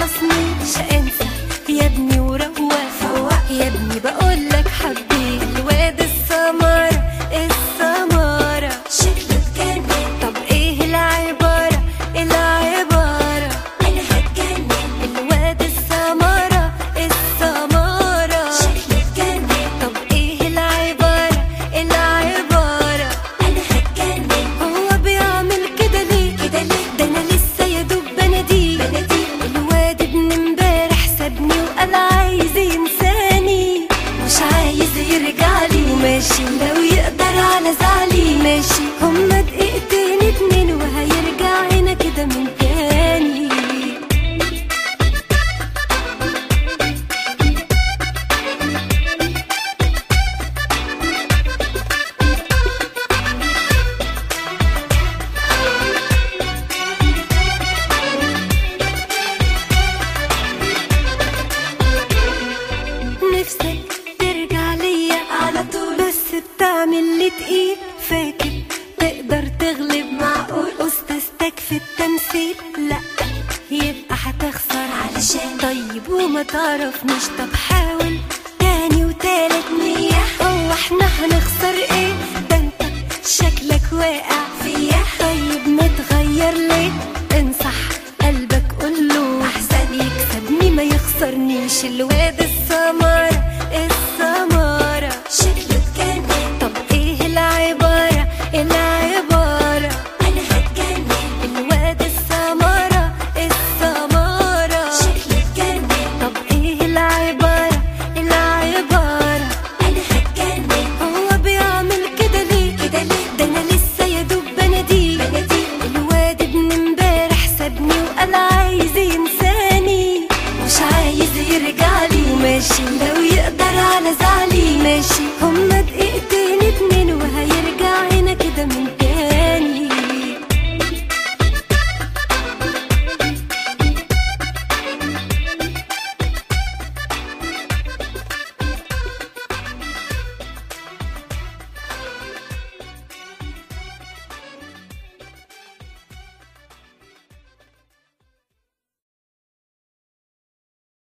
خلصنيش انسى يا ابني وروق يا ابني بقول لك حبيت الواد السمارة السمارة شكله اتجنن طب ايه العبارة العبارة انا هتجنن الواد السمارة السمارة شكله اتجنن طب ايه العبارة العبارة انا هتجنن هو بيعمل كده ليه كده ليه؟ ده انا لسه يا دوب بناديه بناديه. الواد ابن امبارح سابني وقال عايز ينساني مش عايز يرجع لي وماشي لو يقدر على زعلي ماشي هما دقيقتين اتنين وهيرجع هنا كده من تاني نفسك ترجع ليا على طول. بس بتعمل لي تقيل فاكر تقدر تغلب معقول. استاذتك في التمثيل لا يبقى هتخسر علشان طيب وما تعرفنيش طب حاول تاني وتالت مية. هو احنا هنخسر ايه ده انت شكلك واقع فيا. طيب ما تغير ليه انصح قلبك قوله أحسن يكسبني ما يخسرنيش الواد